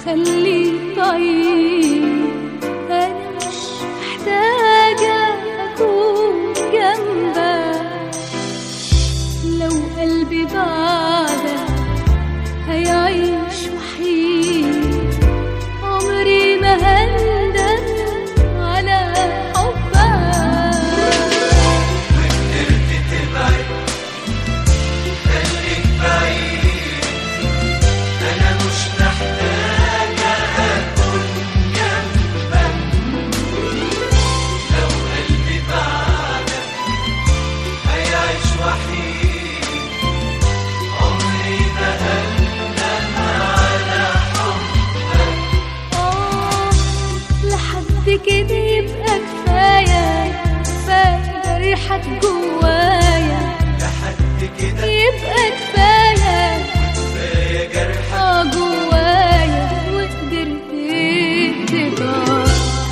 خليك بعيد أنا مش محتاجة أكون جنبك لو قلبي بعدك هيعيش وحيد عمري ما هندم على حبك خليك بعيد أنا مش محتاجة أكون جنبك لو قلبي بعدك هيعيش وحيد عمري ما هندم على حبك آه، لحد كده يبقى كفاية كفاية جرحك جوايا لحد كده يبقى كفاية كفاية جرح اه جوايا وقدرت تبقى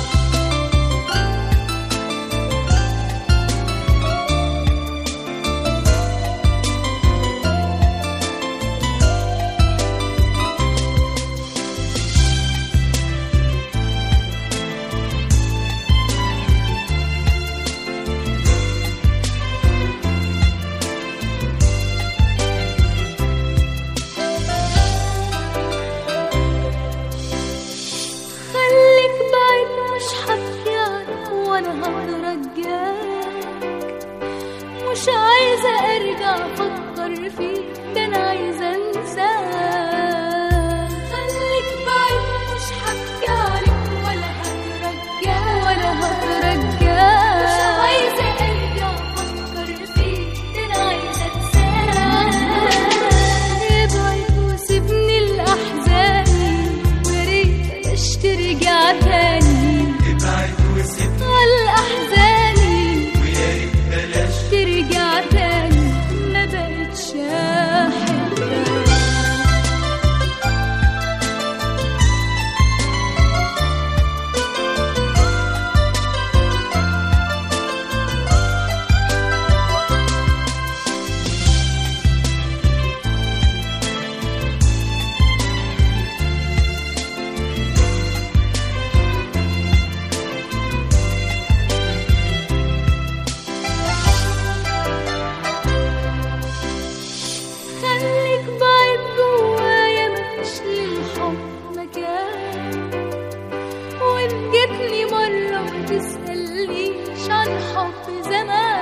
خليك بعيد مش حبكي عنك وانا هترجاك مش عايزة ارجع افكر فيك ده انا عايزة انساك خليك بعيد مش حبكي عنك ولا هترجاك ولا هترجاك مش عايزة ارجع افكر فيك ده انا عايزة انساك ابعد وسيبني لاحزاني ويا ريت بلاش ترجع تاني ابعد وسيبني على احزاني ويا ريت بلاش ترجع تاني ما بقتش احبك خليك بعيد جوايا مفيش للحب مكان وان جيتني مرة ما تسألنيش عن حب زمان